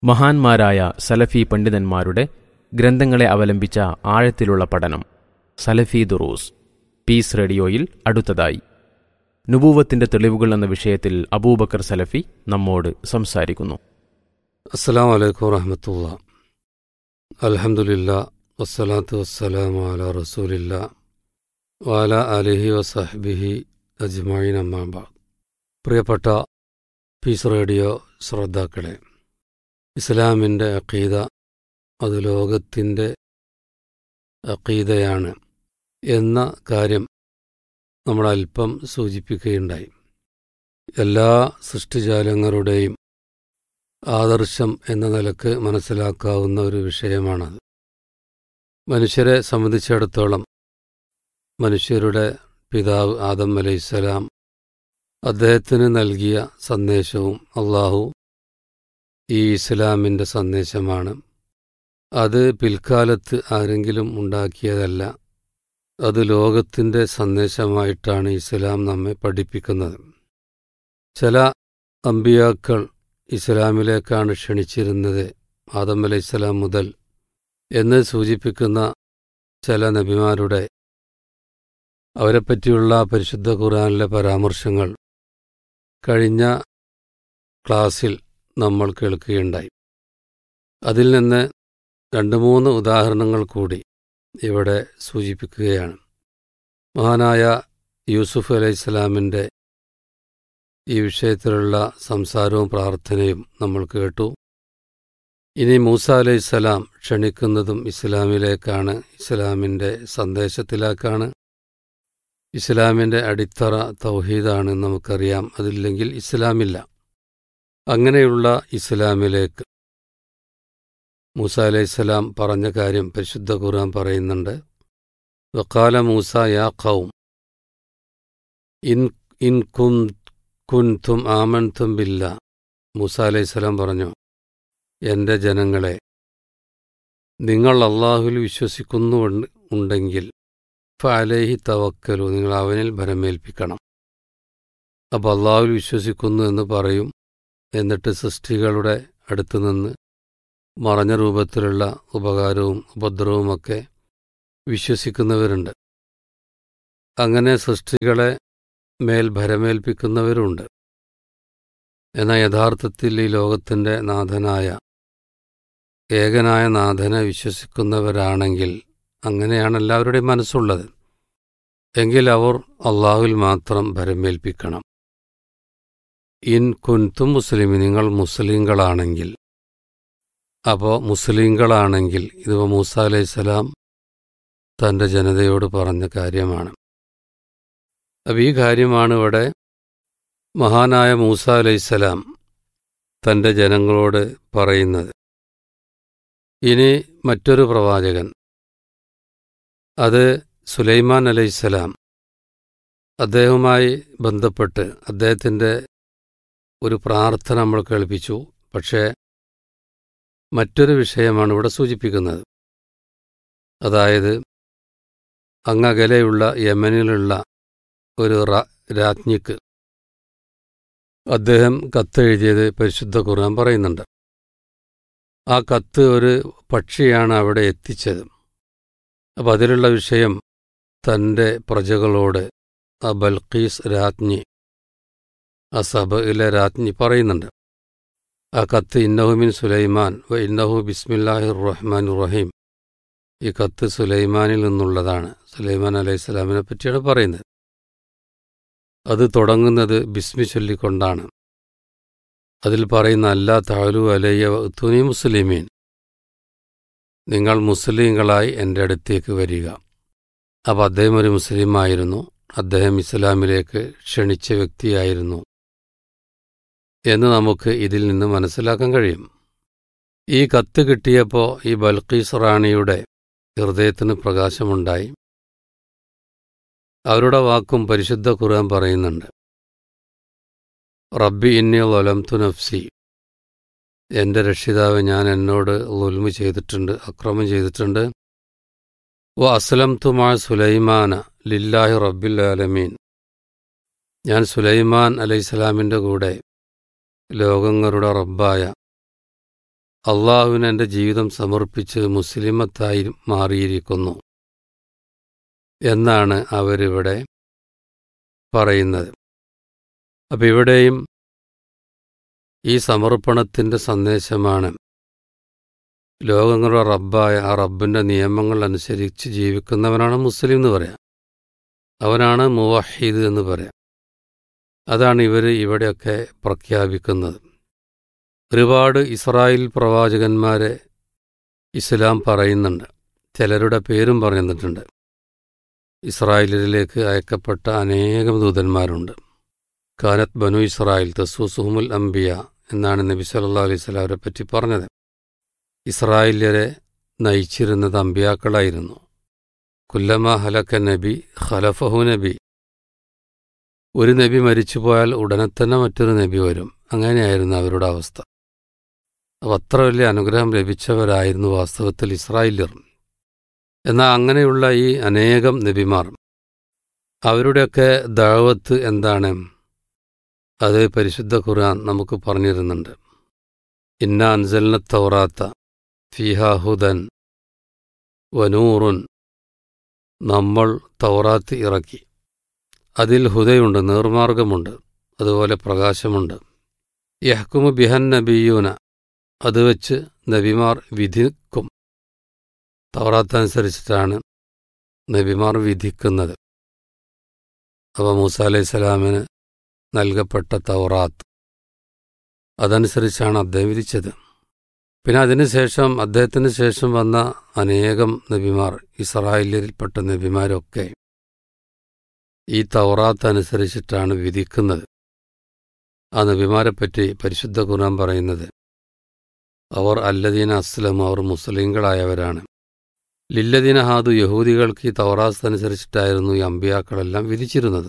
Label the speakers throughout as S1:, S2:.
S1: മഹാന്മാരായ സലഫി പണ്ഡിതന്മാരുടെ ഗ്രന്ഥങ്ങളെ അവലംബിച്ച ആഴത്തിലുള്ള പഠനം സലഫി ദുറൂസ് പീസ് റേഡിയോയിൽ അടുത്തതായി നുബൂവത്തിന്റെ തെളിവുകൾ എന്ന വിഷയത്തിൽ അബൂബക്കർ സലഫി നമ്മോട് സംസാരിക്കുന്നു
S2: അസ്സാം വലൈക്കും വറഹമത്തുള്ള അലഹമുല്ല വസ്സലാത്തു വസ്സലാമു അല റസൂലില്ല വാല അലിഹി വസഹബിഹി അജ്മീൻ അമ്മാബ പ്രിയപ്പെട്ട പീസ് റേഡിയോ ശ്രോതാക്കളെ ഇസ്ലാമിൻ്റെ അഖീദ അത് ലോകത്തിൻ്റെ അഖീദയാണ് എന്ന കാര്യം നമ്മൾ അല്പം സൂചിപ്പിക്കുകയുണ്ടായി എല്ലാ സൃഷ്ടിജാലങ്ങളുടെയും ആദർശം എന്ന നിലക്ക് മനസ്സിലാക്കാവുന്ന ഒരു വിഷയമാണത് മനുഷ്യരെ സംബന്ധിച്ചിടത്തോളം മനുഷ്യരുടെ പിതാവ് ആദം അലൈഹിസ്സലാം അദ്ദേഹത്തിന് നൽകിയ സന്ദേശവും അള്ളാഹു ഈ ഇസ്ലാമിൻ്റെ സന്ദേശമാണ് അത് പിൽക്കാലത്ത് ആരെങ്കിലും ഉണ്ടാക്കിയതല്ല അത് ലോകത്തിൻ്റെ സന്ദേശമായിട്ടാണ് ഇസ്ലാം നമ്മെ പഠിപ്പിക്കുന്നത് ചില അമ്പിയാക്കൾ ഇസ്ലാമിലേക്കാണ് ക്ഷണിച്ചിരുന്നത് ആദം അലൈഹിസ്സലാം മുതൽ എന്ന് സൂചിപ്പിക്കുന്ന ചില നബിമാരുടെ അവരെപ്പറ്റിയുള്ള പരിശുദ്ധ ഖുർആനിലെ പരാമർശങ്ങൾ കഴിഞ്ഞ ക്ലാസ്സിൽ നമ്മൾ കേൾക്കുകയുണ്ടായി അതിൽ നിന്ന് രണ്ട് മൂന്ന് ഉദാഹരണങ്ങൾ കൂടി ഇവിടെ സൂചിപ്പിക്കുകയാണ് മഹാനായ യൂസുഫ് അലൈഹിസ്സലാമിൻ്റെ ഈ വിഷയത്തിലുള്ള സംസാരവും പ്രാർത്ഥനയും നമ്മൾ കേട്ടു ഇനി മൂസ അലൈഹിസ്സലാം ക്ഷണിക്കുന്നതും ഇസ്ലാമിലേക്കാണ് ഇസ്ലാമിൻ്റെ സന്ദേശത്തിലേക്കാണ് ഇസ്ലാമിൻ്റെ അടിത്തറ തൗഹീദാണ് നമുക്കറിയാം അതില്ലെങ്കിൽ ഇസ്ലാമില്ല അങ്ങനെയുള്ള ഇസ്ലാമിലേക്ക് മൂസ അലൈഹിസ്സലാം പറഞ്ഞ കാര്യം പരിശുദ്ധ ഖുർആൻ പറയുന്നുണ്ട് വക്കാല മൂസ യാ ഖൗം ഇൻ ഇൻ കും കുൻതും ആമൻതും ബില്ല മൂസ അലൈഹിസ്സലാം പറഞ്ഞു എൻ്റെ ജനങ്ങളെ നിങ്ങൾ അള്ളാഹുവിൽ വിശ്വസിക്കുന്നു ഉണ്ടെങ്കിൽ ഫാലേഹി തവക്കലു നിങ്ങൾ അവനിൽ ഭരമേൽപ്പിക്കണം അപ്പോൾ അള്ളാഹുവിൽ വിശ്വസിക്കുന്നു എന്ന് പറയും എന്നിട്ട് സൃഷ്ടികളുടെ അടുത്തു നിന്ന് മറഞ്ഞ രൂപത്തിലുള്ള ഉപകാരവും ഉപദ്രവവുമൊക്കെ വിശ്വസിക്കുന്നവരുണ്ട് അങ്ങനെ സൃഷ്ടികളെ മേൽ ഭരമേൽപ്പിക്കുന്നവരുണ്ട് എന്നാൽ യഥാർത്ഥത്തിൽ ഈ ലോകത്തിൻ്റെ നാഥനായ ഏകനായ നാഥനെ വിശ്വസിക്കുന്നവരാണെങ്കിൽ അങ്ങനെയാണ് എല്ലാവരുടെയും മനസ്സുള്ളത് എങ്കിൽ അവർ അള്ളാഹുവിൽ മാത്രം ഭരമേൽപ്പിക്കണം ഇൻ കുൻതും മുസ്ലിം നിങ്ങൾ മുസ്ലിങ്ങളാണെങ്കിൽ അപ്പോൾ മുസ്ലിങ്ങളാണെങ്കിൽ ഇതിപ്പോൾ മൂസ അലൈഹിസ്സലാം തൻ്റെ ജനതയോട് പറഞ്ഞ കാര്യമാണ് അപ്പം ഈ കാര്യമാണ് ഇവിടെ മഹാനായ മൂസ അലൈഹിസ്സലാം തൻ്റെ ജനങ്ങളോട് പറയുന്നത് ഇനി മറ്റൊരു പ്രവാചകൻ അത് സുലൈമാൻ അലൈഹിസ്സലാം അദ്ദേഹവുമായി ബന്ധപ്പെട്ട് അദ്ദേഹത്തിൻ്റെ ഒരു പ്രാർത്ഥന നമ്മൾ കേൾപ്പിച്ചു പക്ഷേ മറ്റൊരു വിഷയമാണ് ഇവിടെ സൂചിപ്പിക്കുന്നത് അതായത് അങ്ങകലെയുള്ള യമനിലുള്ള ഒരു രാജ്ഞിക്ക് അദ്ദേഹം കത്തെഴുതിയത് പരിശുദ്ധ ഖുർആൻ പറയുന്നുണ്ട് ആ കത്ത് ഒരു പക്ഷിയാണ് അവിടെ എത്തിച്ചത് അപ്പം അതിലുള്ള വിഷയം തൻ്റെ പ്രജകളോട് ആ ബൽക്കീസ് രാജ്ഞി ആ സഭയിലെ രാജ്ഞി പറയുന്നുണ്ട് ആ കത്ത് ഇന്നഹുമിൻ സുലൈമാൻ വ ഇന്നഹു ബിസ്മില്ലാഹിർ റഹ്മാൻ റഹീം ഈ കത്ത് സുലൈമാനിൽ നിന്നുള്ളതാണ് സുലൈമാൻ അലൈഹി സ്വലാമിനെ പറ്റിയാണ് പറയുന്നത് അത് തുടങ്ങുന്നത് ബിസ്മി ചൊല്ലിക്കൊണ്ടാണ് അതിൽ പറയുന്ന അല്ലാ താലു അലയ്യ തുനി മുസ്ലിമീൻ നിങ്ങൾ മുസ്ലിങ്ങളായി എൻ്റെ അടുത്തേക്ക് വരിക അപ്പോൾ അദ്ദേഹം ഒരു മുസ്ലിമായിരുന്നു അദ്ദേഹം ഇസ്ലാമിലേക്ക് ക്ഷണിച്ച വ്യക്തിയായിരുന്നു എന്ന് നമുക്ക് ഇതിൽ നിന്ന് മനസ്സിലാക്കാൻ കഴിയും ഈ കത്ത് കിട്ടിയപ്പോൾ ഈ ബൽക്കീസ് റാണിയുടെ ഹൃദയത്തിന് പ്രകാശമുണ്ടായി അവരുടെ വാക്കും പരിശുദ്ധ ഖുർആൻ പറയുന്നുണ്ട് റബ്ബി ഇന്നി ലൊലംതു നഫ്സി എൻ്റെ രക്ഷിതാവ് ഞാൻ എന്നോട് ലുൽമു ചെയ്തിട്ടുണ്ട് അക്രമം ചെയ്തിട്ടുണ്ട് വ അസ്ലം തുമാ സുലൈമാന ലില്ലാഹി റബ്ബിൽ ആലമീൻ ഞാൻ സുലൈമാൻ അലൈഹിസ്സലാമിൻ്റെ കൂടെ ലോകങ്ങളുടെ റബ്ബായ അള്ളാഹുവിന് എൻ്റെ ജീവിതം സമർപ്പിച്ച് മുസ്ലിമത്തായി മാറിയിരിക്കുന്നു എന്നാണ് അവരിവിടെ പറയുന്നത് അപ്പം ഇവിടെയും ഈ സമർപ്പണത്തിൻ്റെ സന്ദേശമാണ് ലോകങ്ങളുടെ റബ്ബായ ആ റബ്ബിൻ്റെ നിയമങ്ങൾ അനുസരിച്ച് ജീവിക്കുന്നവനാണ് മുസ്ലിം എന്ന് പറയാം അവനാണ് മുവഹീദ് എന്ന് പറയാം അതാണ് ഇവർ ഇവിടെയൊക്കെ പ്രഖ്യാപിക്കുന്നത് ഒരുപാട് ഇസ്രായേൽ പ്രവാചകന്മാരെ ഇസ്ലാം പറയുന്നുണ്ട് ചിലരുടെ പേരും പറഞ്ഞിട്ടുണ്ട് ഇസ്രായേലിലേക്ക് അയക്കപ്പെട്ട അനേകം ദൂതന്മാരുണ്ട് കാനത്ത് ബനു ഇസ്രായേൽ തസൂസുഹുമുൽ അംബിയ എന്നാണ് നബി സല്ലാ അലൈഹി സ്വലാവരെ പറ്റി പറഞ്ഞത് ഇസ്രായേല്യരെ നയിച്ചിരുന്നത് അമ്പിയാക്കളായിരുന്നു കുല്ലമ ഹലക്ക നബി ഖലഫഹു നബി ഒരു നബി മരിച്ചുപോയാൽ ഉടനെ തന്നെ മറ്റൊരു നബി വരും അങ്ങനെയായിരുന്നു അവരുടെ അവസ്ഥ അപ്പോൾ അത്ര വലിയ അനുഗ്രഹം ലഭിച്ചവരായിരുന്നു വാസ്തവത്തിൽ ഇസ്രായേല്യർ എന്നാൽ അങ്ങനെയുള്ള ഈ അനേകം നബിമാർ അവരുടെയൊക്കെ ദാവത്ത് എന്താണ് അത് പരിശുദ്ധ ഖുർആൻ നമുക്ക് പറഞ്ഞിരുന്നുണ്ട് ഇന്ന അൻസലിന തൗറാത്ത ഫിഹാഹുദൻ വനൂറുൻ നമ്മൾ തൗറാത്ത് ഇറക്കി അതിൽ ഹുദയുണ്ട് നേർമാർഗമുണ്ട് അതുപോലെ പ്രകാശമുണ്ട് യഹ്കുമു ബിഹൻ നബിയൂന അത് വെച്ച് നബിമാർ വിധിക്കും തൗറാത്തനുസരിച്ചിട്ടാണ് നബിമാർ വിധിക്കുന്നത് അവ മൂസ അലൈഹി സ്വലാമിന് നൽകപ്പെട്ട തൗറാത്ത് അതനുസരിച്ചാണ് അദ്ദേഹം വിധിച്ചത് പിന്നെ അതിനുശേഷം അദ്ദേഹത്തിന് ശേഷം വന്ന അനേകം നബിമാർ ഇസ്രായേലിൽപ്പെട്ട നബിമാരൊക്കെ ഈ തൗറാത്ത് അനുസരിച്ചിട്ടാണ് വിധിക്കുന്നത് ആ നബിമാരെപ്പറ്റി പരിശുദ്ധ ഖുർആൻ പറയുന്നത് അവർ അല്ലദീന അസ്ലം അവർ മുസ്ലിങ്ങളായവരാണ് ലില്ലദീന ഹാദു യഹൂദികൾക്ക് ഈ തൗറാത്ത് അനുസരിച്ചിട്ടായിരുന്നു ഈ അമ്പിയാക്കളെല്ലാം വിധിച്ചിരുന്നത്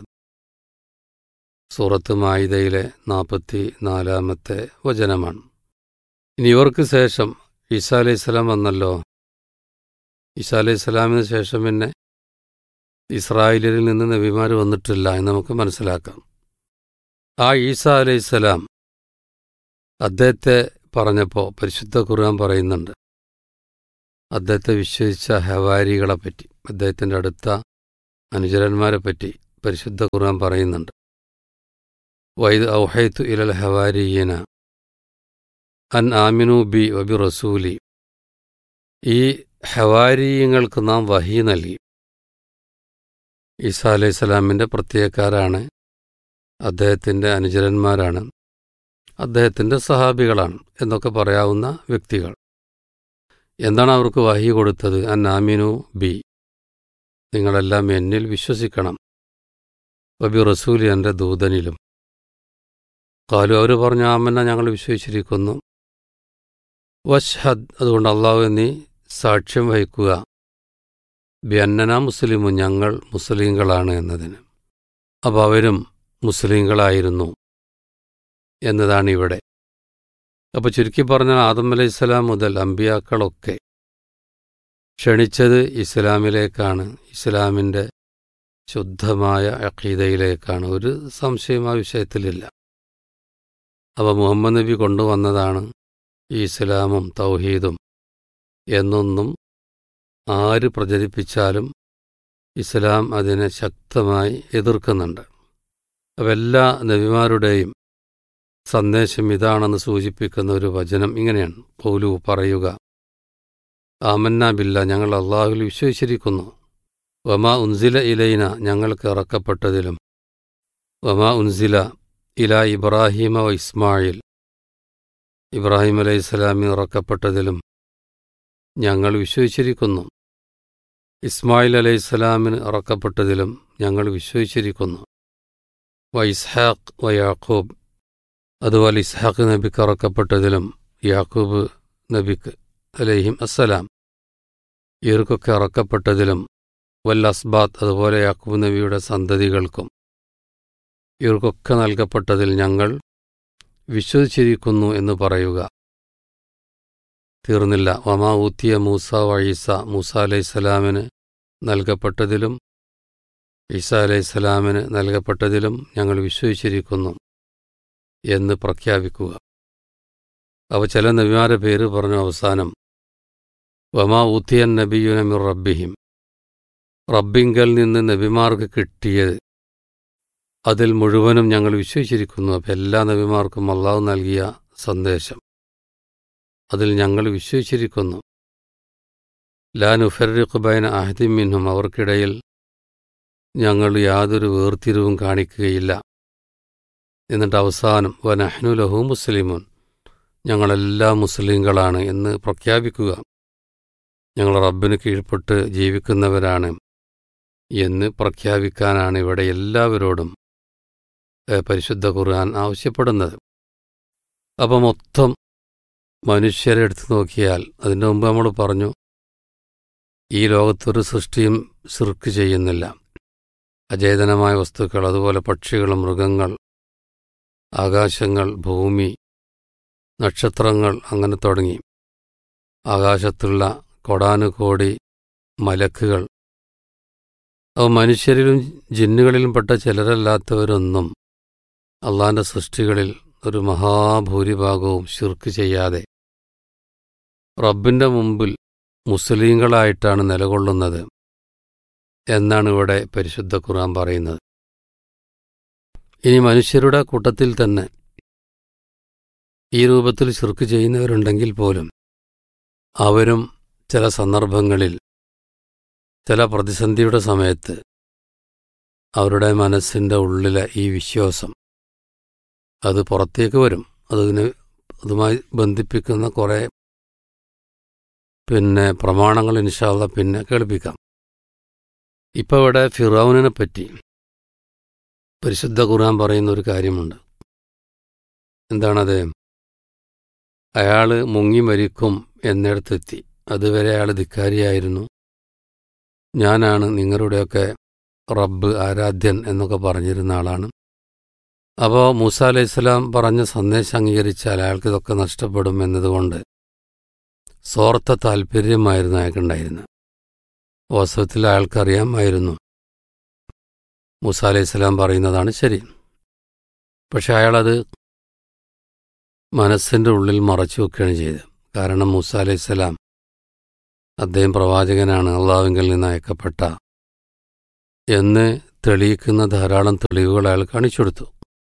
S2: സൂറത്ത് മായിദയിലെ നാൽപ്പത്തി നാലാമത്തെ വചനമാണ് ഇനി ഇവർക്ക് ശേഷം ഈസാ അലൈഹി സ്വലാം വന്നല്ലോ ഈസാ അലൈഹി സ്വലാമിന് ശേഷം പിന്നെ ഇസ്രായേലിൽ നിന്ന് നബിമാർ വന്നിട്ടില്ല എന്ന് നമുക്ക് മനസ്സിലാക്കാം ആ ഈസാ അലൈഹി സ്വലാം അദ്ദേഹത്തെ പറഞ്ഞപ്പോൾ പരിശുദ്ധ ഖുർആൻ പറയുന്നുണ്ട് അദ്ദേഹത്തെ വിശ്വസിച്ച ഹവാരികളെ പറ്റി അദ്ദേഹത്തിൻ്റെ അടുത്ത അനുചരന്മാരെ പറ്റി പരിശുദ്ധ ഖുർആൻ പറയുന്നുണ്ട് വൈദ് ഔഹൈത്തു ഇലൽ ഹവാരിയന അൻ ആമിനു ബി വബി റസൂലി ഈ ഹവാരിയങ്ങൾക്ക് നാം വഹി നൽകി ഈസാ അലൈഹി സ്വലാമിൻ്റെ പ്രത്യേകക്കാരാണ് അദ്ദേഹത്തിൻ്റെ അനുചരന്മാരാണ് അദ്ദേഹത്തിൻ്റെ സഹാബികളാണ് എന്നൊക്കെ പറയാവുന്ന വ്യക്തികൾ എന്താണ് അവർക്ക് വഹി കൊടുത്തത് അൻ ആമിനു ബി നിങ്ങളെല്ലാം എന്നിൽ വിശ്വസിക്കണം വബി റസൂലി എൻ്റെ ദൂതനിലും കാലു അവർ പറഞ്ഞു ആമന്ന ഞങ്ങൾ വിശ്വസിച്ചിരിക്കുന്നു വഷ്ഹദ് അതുകൊണ്ട് അള്ളാഹു നീ സാക്ഷ്യം വഹിക്കുക ബിയന്നന മുസ്ലിമു ഞങ്ങൾ മുസ്ലിങ്ങളാണ് എന്നതിന് അപ്പോൾ അവരും മുസ്ലിങ്ങളായിരുന്നു എന്നതാണ് ഇവിടെ അപ്പോൾ ചുരുക്കി പറഞ്ഞാൽ ആദം അലൈഹിസ്സലാം മുതൽ അമ്പിയാക്കളൊക്കെ ക്ഷണിച്ചത് ഇസ്ലാമിലേക്കാണ് ഇസ്ലാമിൻ്റെ ശുദ്ധമായ അഖീദയിലേക്കാണ് ഒരു സംശയം ആ വിഷയത്തിലില്ല അവ മുഹമ്മദ് നബി കൊണ്ടുവന്നതാണ് ഈ ഇസ്ലാമും തൗഹീദും എന്നൊന്നും ആര് പ്രചരിപ്പിച്ചാലും ഇസ്ലാം അതിനെ ശക്തമായി എതിർക്കുന്നുണ്ട് അപ്പം എല്ലാ നബിമാരുടെയും സന്ദേശം ഇതാണെന്ന് സൂചിപ്പിക്കുന്ന ഒരു വചനം ഇങ്ങനെയാണ് പൗലു പറയുക ആമന്ന ബില്ല ഞങ്ങൾ അള്ളാഹുൽ വിശ്വസിച്ചിരിക്കുന്നു വമാ ഉൻസില ഇലൈന ഞങ്ങൾക്ക് ഇറക്കപ്പെട്ടതിലും വമാ ഉൻസില ഇല ഇബ്രാഹിമ വ ഇസ്മായിൽ ഇബ്രാഹിം അലൈഹി സ്വലാമി ഇറക്കപ്പെട്ടതിലും ഞങ്ങൾ വിശ്വസിച്ചിരിക്കുന്നു ഇസ്മായിൽ അലൈഹി സ്വലാമിന് ഇറക്കപ്പെട്ടതിലും ഞങ്ങൾ വിശ്വസിച്ചിരിക്കുന്നു വ ഇസ്ഹാഖ് വ യാക്കൂബ് അതുപോലെ ഇസ്ഹാഖ് നബിക്ക് ഇറക്കപ്പെട്ടതിലും യാക്കൂബ് നബിക്ക് അലൈഹിം അസ്സലാം ഇവർക്കൊക്കെ ഇറക്കപ്പെട്ടതിലും വൽ അസ്ബാത്ത് അതുപോലെ യാക്കൂബ് നബിയുടെ സന്തതികൾക്കും ഇവർക്കൊക്കെ നൽകപ്പെട്ടതിൽ ഞങ്ങൾ വിശ്വസിച്ചിരിക്കുന്നു എന്ന് പറയുക തീർന്നില്ല വമാ ഊത്തിയ മൂസ വഴീസ മൂസ അലൈഹിസ്സലാമിന് നൽകപ്പെട്ടതിലും ഈസ അലൈഹിസ്സലാമിന് നൽകപ്പെട്ടതിലും ഞങ്ങൾ വിശ്വസിച്ചിരിക്കുന്നു എന്ന് പ്രഖ്യാപിക്കുക അപ്പോൾ ചില നബിമാരുടെ പേര് പറഞ്ഞു അവസാനം വമാ ഊത്തിയൻ നബിയുനമിർ റബ്ബിഹിം റബ്ബിങ്കൽ നിന്ന് നബിമാർക്ക് കിട്ടിയത് അതിൽ മുഴുവനും ഞങ്ങൾ വിശ്വസിച്ചിരിക്കുന്നു അപ്പം എല്ലാ നബിമാർക്കും അള്ളാഹു നൽകിയ സന്ദേശം അതിൽ ഞങ്ങൾ വിശ്വസിച്ചിരിക്കുന്നു ലാ നുഫറിഖ് ബൈന അഹദിം മിൻഹും അവർക്കിടയിൽ ഞങ്ങൾ യാതൊരു വേർതിരിവും കാണിക്കുകയില്ല എന്നിട്ട് അവസാനം വനഹ്നു ലഹു മുസ്ലിമുൻ ഞങ്ങളെല്ലാം മുസ്ലിങ്ങളാണ് എന്ന് പ്രഖ്യാപിക്കുക ഞങ്ങൾ റബ്ബിന് കീഴ്പ്പെട്ട് ജീവിക്കുന്നവരാണ് എന്ന് പ്രഖ്യാപിക്കാനാണ് ഇവിടെ എല്ലാവരോടും ഏ, പരിശുദ്ധ ഖുർആൻ ആവശ്യപ്പെടുന്നത് അപ്പം മൊത്തം മനുഷ്യരെ എടുത്തു നോക്കിയാൽ അതിൻ്റെ മുമ്പ് നമ്മൾ പറഞ്ഞു ഈ ലോകത്തൊരു സൃഷ്ടിയും സിർക്ക് ചെയ്യുന്നില്ല അചേതനമായ വസ്തുക്കൾ അതുപോലെ പക്ഷികൾ മൃഗങ്ങൾ ആകാശങ്ങൾ ഭൂമി നക്ഷത്രങ്ങൾ അങ്ങനെ തുടങ്ങി ആകാശത്തുള്ള കൊടാനുകോടി മലക്കുകൾ അവ മനുഷ്യരിലും ജിന്നുകളിലും പെട്ട ചിലരല്ലാത്തവരൊന്നും അള്ളാന്റെ സൃഷ്ടികളിൽ ഒരു മഹാഭൂരിഭാഗവും ശിർക്ക് ചെയ്യാതെ റബ്ബിന്റെ മുമ്പിൽ മുസ്ലിങ്ങളായിട്ടാണ് നിലകൊള്ളുന്നത് എന്നാണ് ഇവിടെ പരിശുദ്ധ ഖുർആൻ പറയുന്നത് ഇനി മനുഷ്യരുടെ കൂട്ടത്തിൽ തന്നെ ഈ രൂപത്തിൽ ശിർക്ക് ചെയ്യുന്നവരുണ്ടെങ്കിൽ പോലും അവരും ചില സന്ദർഭങ്ങളിൽ ചില പ്രതിസന്ധിയുടെ സമയത്ത് അവരുടെ മനസ്സിൻ്റെ ഉള്ളിലെ ഈ വിശ്വാസം അത് പുറത്തേക്ക് വരും അതിന് അതുമായി ബന്ധിപ്പിക്കുന്ന കുറേ പിന്നെ പ്രമാണങ്ങൾ ഇൻഷാല്ല പിന്നെ കേൾപ്പിക്കാം ഇപ്പോൾ ഇവിടെ ഫിറൌനിനെ പറ്റി പരിശുദ്ധ ഖുർആൻ പറയുന്ന ഒരു കാര്യമുണ്ട് എന്താണത് അയാൾ മുങ്ങി മരിക്കും എന്നിടത്തെത്തി അതുവരെ അയാൾ ധിക്കാരിയായിരുന്നു ഞാനാണ് നിങ്ങളുടെയൊക്കെ റബ്ബ് ആരാധ്യൻ എന്നൊക്കെ പറഞ്ഞിരുന്ന ആളാണ് അപ്പോൾ മൂസ അലൈഹി സ്വലാം പറഞ്ഞ സന്ദേശം അംഗീകരിച്ചാൽ അയാൾക്ക് ഇതൊക്കെ നഷ്ടപ്പെടും എന്നതുകൊണ്ട് സ്വാർത്ഥ താല്പര്യമായിരുന്നു അയാൾക്കുണ്ടായിരുന്നത് വാസ്തവത്തിൽ അയാൾക്കറിയാമായിരുന്നു മൂസ അലൈഹി സ്വലാം പറയുന്നതാണ് ശരി പക്ഷെ അയാളത് മനസ്സിൻ്റെ ഉള്ളിൽ മറച്ചു വെക്കുകയാണ് ചെയ്തത് കാരണം മൂസ അലൈഹി സ്വലാം അദ്ദേഹം പ്രവാചകനാണ് അള്ളാഹുവിങ്കിൽ നിന്ന് അയക്കപ്പെട്ട എന്ന് തെളിയിക്കുന്ന ധാരാളം തെളിവുകൾ അയാൾ കാണിച്ചെടുത്തു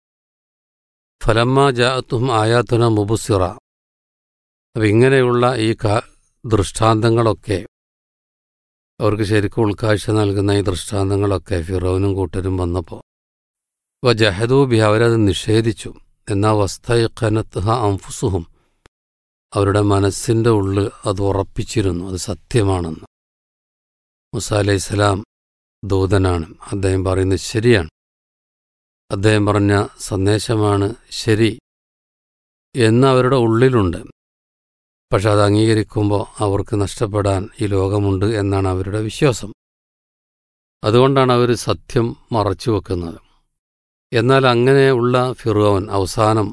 S2: ഫലമ്മ ജാത്തും ആയാത്തുന മുബുസിറ അപ്പം ഇങ്ങനെയുള്ള ഈ കാ ദൃഷ്ടാന്തങ്ങളൊക്കെ അവർക്ക് ശരിക്കും ഉൾക്കാഴ്ച നൽകുന്ന ഈ ദൃഷ്ടാന്തങ്ങളൊക്കെ ഫിറോനും കൂട്ടരും വന്നപ്പോൾ വ ജഹദൂബി അവരത് നിഷേധിച്ചു എന്നാ വസ്തയഖനത്ത് ഹ അംഫുസുഹും അവരുടെ മനസ്സിൻ്റെ ഉള്ളിൽ അത് ഉറപ്പിച്ചിരുന്നു അത് സത്യമാണെന്ന് മുസ അലൈഹിസ്സലാം ദൂതനാണ് അദ്ദേഹം പറയുന്നത് ശരിയാണ് അദ്ദേഹം പറഞ്ഞ സന്ദേശമാണ് ശരി എന്ന് അവരുടെ ഉള്ളിലുണ്ട് പക്ഷെ അത് അംഗീകരിക്കുമ്പോൾ അവർക്ക് നഷ്ടപ്പെടാൻ ഈ ലോകമുണ്ട് എന്നാണ് അവരുടെ വിശ്വാസം അതുകൊണ്ടാണ് അവർ സത്യം മറച്ചു വെക്കുന്നത് എന്നാൽ അങ്ങനെയുള്ള ഫിറോൻ അവസാനം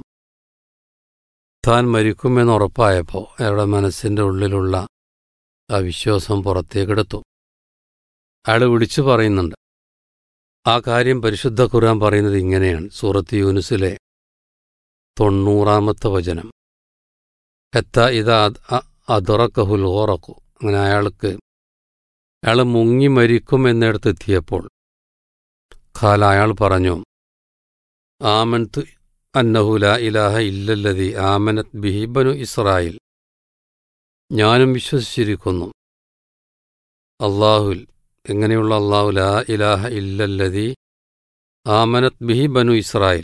S2: താൻ മരിക്കുമെന്ന് ഉറപ്പായപ്പോൾ അയാളുടെ മനസ്സിൻ്റെ ഉള്ളിലുള്ള ആ വിശ്വാസം പുറത്തേക്കെടുത്തു അയാൾ വിളിച്ചു പറയുന്നുണ്ട് ആ കാര്യം പരിശുദ്ധ ഖുർആൻ പറയുന്നത് ഇങ്ങനെയാണ് സൂറത്ത് യൂനുസിലെ തൊണ്ണൂറാമത്തെ വചനം ഹെത്ത ഇത് അതുറക്കഹുൽ ഓറക്കു അങ്ങനെ അയാൾക്ക് അയാൾ മുങ്ങി മരിക്കും എന്നിടത്തെത്തിയപ്പോൾ ഖാല അയാൾ പറഞ്ഞു ആമൻത്ത് അന്നഹു ലാ ഇലാഹ ഇല്ലല്ലതി ആമനത് ബിഹിബനു ഇസ്രായേൽ ഞാനും വിശ്വസിച്ചിരിക്കുന്നു അള്ളാഹുൽ എങ്ങനെയുള്ള അള്ളാഹു ലാ ഇലാഹ ഇല്ലല്ലതി ആമനത് ബിഹി ബനു ഇസ്രായേൽ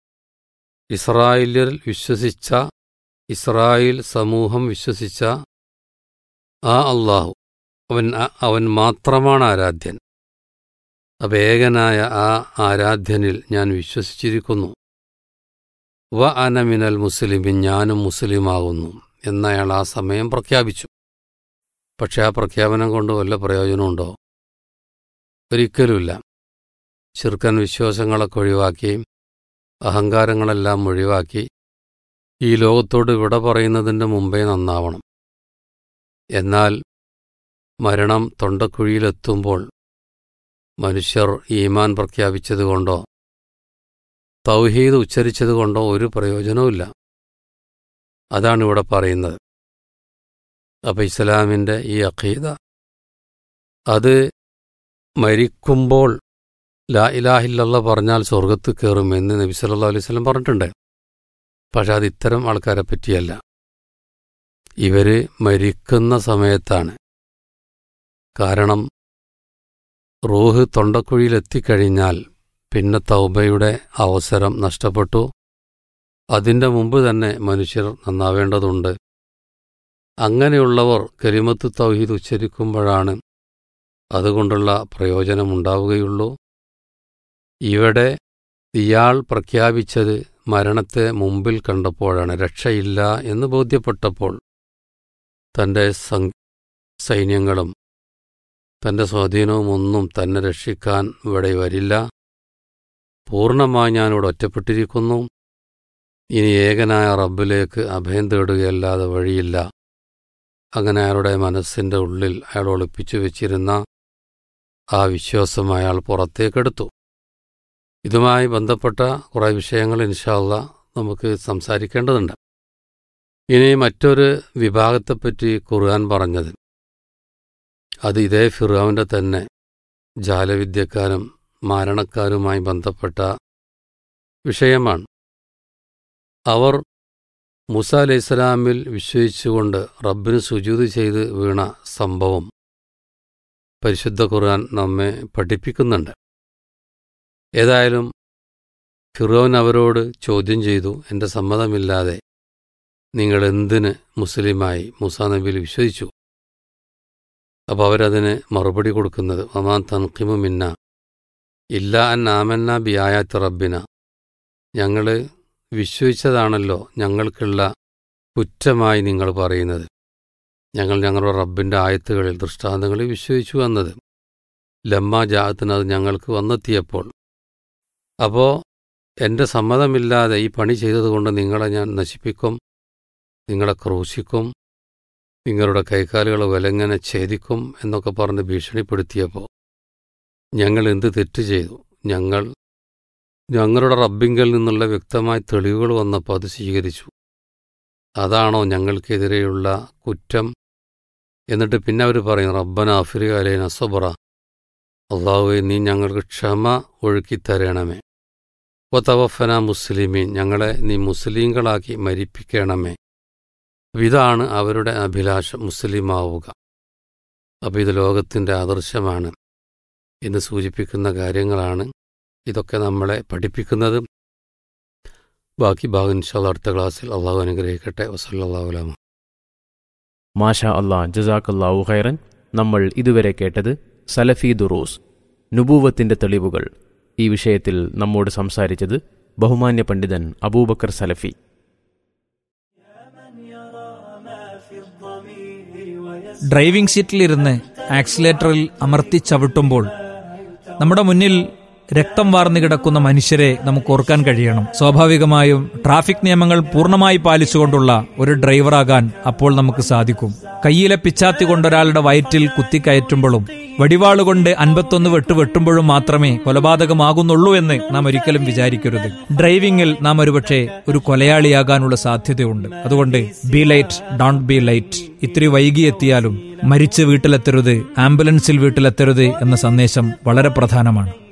S2: ഇസ്രായേലിൽ വിശ്വസിച്ച ഇസ്രായേൽ സമൂഹം വിശ്വസിച്ച ആ അള്ളാഹു അവൻ അവൻ മാത്രമാണ് ആരാധ്യൻ അവേകനായ ആ ആരാധ്യനിൽ ഞാൻ വിശ്വസിച്ചിരിക്കുന്നു വ അനമിനൽ മുസ്ലിമിൻ ഞാനും മുസ്ലിമാകുന്നു എന്നയാൾ ആ സമയം പ്രഖ്യാപിച്ചു പക്ഷെ ആ പ്രഖ്യാപനം കൊണ്ട് വല്ല പ്രയോജനമുണ്ടോ ഒരിക്കലുമില്ല ശിർക്കൻ വിശ്വാസങ്ങളൊക്കെ ഒഴിവാക്കി അഹങ്കാരങ്ങളെല്ലാം ഒഴിവാക്കി ഈ ലോകത്തോട് വിട പറയുന്നതിൻ്റെ മുമ്പേ നന്നാവണം എന്നാൽ മരണം തൊണ്ടക്കുഴിയിലെത്തുമ്പോൾ മനുഷ്യർ ഈമാൻ പ്രഖ്യാപിച്ചതുകൊണ്ടോ തൗഹീദ് ഉച്ചരിച്ചതുകൊണ്ടോ ഒരു പ്രയോജനവുമില്ല അതാണ് ഇവിടെ പറയുന്നത് അപ്പം ഇസ്ലാമിൻ്റെ ഈ അഖീദ അത് മരിക്കുമ്പോൾ ലാ ഇലാഹില്ലല്ല പറഞ്ഞാൽ സ്വർഗത്ത് കയറും എന്ന് നബി സല്ലല്ലാഹു അലൈഹി വസല്ലം പറഞ്ഞിട്ടുണ്ട് പക്ഷെ അത് ഇത്തരം ആൾക്കാരെ പറ്റിയല്ല ഇവര് മരിക്കുന്ന സമയത്താണ് കാരണം റൂഹ് തൊണ്ടക്കുഴിയിൽ എത്തിക്കഴിഞ്ഞാൽ പിന്നെ തൗബയുടെ അവസരം നഷ്ടപ്പെട്ടു അതിൻ്റെ മുമ്പ് തന്നെ മനുഷ്യർ നന്നാവേണ്ടതുണ്ട് അങ്ങനെയുള്ളവർ കലിമത്ത് തൗഹീദ് ഉച്ചരിക്കുമ്പോഴാണ് അതുകൊണ്ടുള്ള പ്രയോജനമുണ്ടാവുകയുള്ളൂ ഇവിടെ ഇയാൾ പ്രഖ്യാപിച്ചത് മരണത്തെ മുമ്പിൽ കണ്ടപ്പോഴാണ് രക്ഷയില്ല എന്ന് ബോധ്യപ്പെട്ടപ്പോൾ തൻ്റെ സൈന്യങ്ങളും തൻ്റെ സ്വാധീനവും ഒന്നും തന്നെ രക്ഷിക്കാൻ ഇവിടെ വരില്ല പൂർണ്ണമായി ഞാനിവിടെ ഒറ്റപ്പെട്ടിരിക്കുന്നു ഇനി ഏകനായ റബ്ബിലേക്ക് അഭയം തേടുകയല്ലാതെ വഴിയില്ല അങ്ങനെ അയാളുടെ മനസ്സിൻ്റെ ഉള്ളിൽ അയാൾ ഒളിപ്പിച്ചു വെച്ചിരുന്ന ആ വിശ്വാസം അയാൾ പുറത്തേക്കെടുത്തു ഇതുമായി ബന്ധപ്പെട്ട കുറേ വിഷയങ്ങൾ ഇൻഷാല്ല നമുക്ക് സംസാരിക്കേണ്ടതുണ്ട് ഇനി മറ്റൊരു വിഭാഗത്തെപ്പറ്റി ഖുർആൻ പറഞ്ഞത് അത് ഇതേ ഫിറാവിൻ്റെ തന്നെ ജാലവിദ്യക്കാരും മാരണക്കാരുമായി ബന്ധപ്പെട്ട വിഷയമാണ് അവർ മുസ അലൈഹിസ്സലാമിൽ വിശ്വസിച്ചുകൊണ്ട് റബ്ബിന് സുജൂത് ചെയ്ത് വീണ സംഭവം പരിശുദ്ധ ഖുർആൻ നമ്മെ പഠിപ്പിക്കുന്നുണ്ട് ഏതായാലും ഫിറോൻ അവരോട് ചോദ്യം ചെയ്തു എൻ്റെ സമ്മതമില്ലാതെ നിങ്ങൾ എന്തിന് മുസ്ലിമായി മുസാ നബിയിൽ വിശ്വസിച്ചു അപ്പോൾ അവരതിന് മറുപടി കൊടുക്കുന്നത് ഒമാൻ തൻഖിമു മിന്ന ഇല്ല അൻ ആമന്ന ബിയായാത്ത് റബ്ബിന ഞങ്ങൾ വിശ്വസിച്ചതാണല്ലോ ഞങ്ങൾക്കുള്ള കുറ്റമായി നിങ്ങൾ പറയുന്നത് ഞങ്ങൾ ഞങ്ങളുടെ റബ്ബിൻ്റെ ആയത്തുകളിൽ ദൃഷ്ടാന്തങ്ങളിൽ വിശ്വസിച്ചു വന്നത് ലമ്മ ജാഹത്തിന് അത് ഞങ്ങൾക്ക് വന്നെത്തിയപ്പോൾ അപ്പോൾ എൻ്റെ സമ്മതമില്ലാതെ ഈ പണി ചെയ്തതുകൊണ്ട് നിങ്ങളെ ഞാൻ നശിപ്പിക്കും നിങ്ങളെ ക്രൂശിക്കും നിങ്ങളുടെ കൈക്കാലുകൾ വിലങ്ങനെ ഛേദിക്കും എന്നൊക്കെ പറഞ്ഞ് ഭീഷണിപ്പെടുത്തിയപ്പോൾ ഞങ്ങൾ എന്ത് തെറ്റ് ചെയ്തു ഞങ്ങൾ ഞങ്ങളുടെ റബ്ബിങ്കൽ നിന്നുള്ള വ്യക്തമായ തെളിവുകൾ വന്നപ്പോൾ അത് സ്വീകരിച്ചു അതാണോ ഞങ്ങൾക്കെതിരെയുള്ള കുറ്റം എന്നിട്ട് പിന്നെ അവർ പറയും റബ്ബന അഫ്രിക അലൈന സബറ അള്ളാഹുവെ നീ ഞങ്ങൾക്ക് ക്ഷമ ഒഴുക്കിത്തരണമേ ഒത്തവഫന മുസ്ലിമീൻ ഞങ്ങളെ നീ മുസ്ലിങ്ങളാക്കി മരിപ്പിക്കണമേ ഇതാണ് അവരുടെ അഭിലാഷം മുസ്ലിമാവുക അപ്പോൾ ഇത് ലോകത്തിൻ്റെ ആദർശമാണ് എന്ന് സൂചിപ്പിക്കുന്ന കാര്യങ്ങളാണ് ഇതൊക്കെ നമ്മളെ പഠിപ്പിക്കുന്നത് ബാക്കി ഭാഗം ഇൻഷാല്ല അടുത്ത ക്ലാസ്സിൽ അള്ളാഹു അനുഗ്രഹിക്കട്ടെ വസല്ലാഹുലാമ
S1: മാഷാ അള്ളാ ജസാക്കല്ലാഹു ഖൈറൻ നമ്മൾ ഇതുവരെ കേട്ടത് സലഫി ദുറൂസ് നുബൂവത്തിന്റെ തെളിവുകൾ ഈ വിഷയത്തിൽ നമ്മോട് സംസാരിച്ചത് ബഹുമാന്യ പണ്ഡിതൻ അബൂബക്കർ സലഫി
S3: ഡ്രൈവിംഗ് സീറ്റിലിരുന്ന് ആക്സിലേറ്ററിൽ അമർത്തി ചവിട്ടുമ്പോൾ നമ്മുടെ മുന്നിൽ രക്തം വാർന്നു കിടക്കുന്ന മനുഷ്യരെ നമുക്ക് ഓർക്കാൻ കഴിയണം സ്വാഭാവികമായും ട്രാഫിക് നിയമങ്ങൾ പൂർണ്ണമായി പാലിച്ചുകൊണ്ടുള്ള ഒരു ഡ്രൈവറാകാൻ അപ്പോൾ നമുക്ക് സാധിക്കും കയ്യിലെ പിച്ചാത്തി കൊണ്ടൊരാളുടെ വയറ്റിൽ കുത്തിക്കയറ്റുമ്പോഴും വടിവാളുകൊണ്ട് അൻപത്തൊന്ന് വെട്ട് വെട്ടുമ്പോഴും മാത്രമേ കൊലപാതകമാകുന്നുള്ളൂ എന്ന് നാം ഒരിക്കലും വിചാരിക്കരുത് ഡ്രൈവിംഗിൽ നാം ഒരുപക്ഷെ ഒരു കൊലയാളിയാകാനുള്ള സാധ്യതയുണ്ട് അതുകൊണ്ട് be late don't be late ഇത്തിരി വൈകിയെത്തിയാലും മരിച്ച് വീട്ടിലെത്തരുത് ആംബുലൻസിൽ വീട്ടിലെത്തരുത് എന്ന സന്ദേശം വളരെ പ്രധാനമാണ്